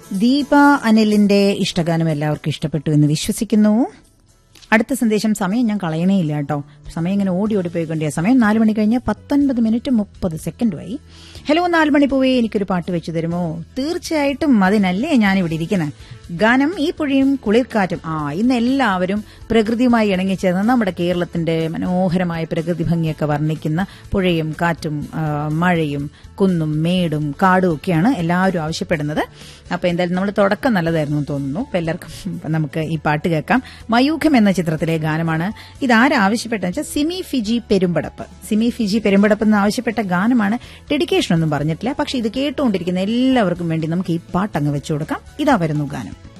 ദീപ അനിലിന്റെ ഇഷ്ടഗാനം എല്ലാവർക്കും ഇഷ്ടപ്പെട്ടു എന്ന് വിശ്വസിക്കുന്നു അടുത്ത സന്ദേശം സമയം ഞാൻ കളയണേ ഇല്ല കേട്ടോ സമയം ഇങ്ങനെ ഓടി ഓടി പോയിക്കൊണ്ടേ സമയം നാല് മണി കഴിഞ്ഞ് പത്തൊൻപത് മിനിറ്റ് മുപ്പത് സെക്കൻഡുമായി ഹലോ നാല് മണി പോവേ എനിക്കൊരു പാട്ട് വെച്ചു തരുമോ തീർച്ചയായിട്ടും അതിനല്ലേ ഞാൻ ഇവിടെ ഇരിക്കുന്നത് ഗാനം ഈ പുഴയും കുളിർക്കാറ്റും ആ ഇന്ന് എല്ലാവരും പ്രകൃതിയുമായി ഇണങ്ങിച്ചേർന്ന് നമ്മുടെ കേരളത്തിന്റെ മനോഹരമായ പ്രകൃതി ഭംഗിയൊക്കെ വർണ്ണിക്കുന്ന പുഴയും കാറ്റും ആ, മഴയും കുന്നും മേടും കാടും ഒക്കെയാണ് എല്ലാവരും ആവശ്യപ്പെടുന്നത് അപ്പൊ എന്തായാലും നമ്മൾ തുടക്കം നല്ലതായിരുന്നു എന്ന് തോന്നുന്നു അപ്പൊ എല്ലാവർക്കും നമുക്ക് ഈ പാട്ട് കേൾക്കാം മയൂഖം എന്ന ചിത്രത്തിലെ ഗാനമാണ് ഇതാരാ ആവശ്യപ്പെട്ടതെന്ന് വെച്ചാൽ സിമി ഫിജി പെരുമ്പടപ്പ് സിമി ഫിജി പെരുമ്പടപ്പ് എന്ന് ആവശ്യപ്പെട്ട ഗാനമാണ് ഡെഡിക്കേഷൻ ഒന്നും പറഞ്ഞിട്ടില്ല പക്ഷെ ഇത് കേട്ടുകൊണ്ടിരിക്കുന്ന എല്ലാവർക്കും വേണ്ടി നമുക്ക് ഈ പാട്ട് അങ്ങ് വെച്ചു കൊടുക്കാം ഇതാ വരുന്നു ഗാനം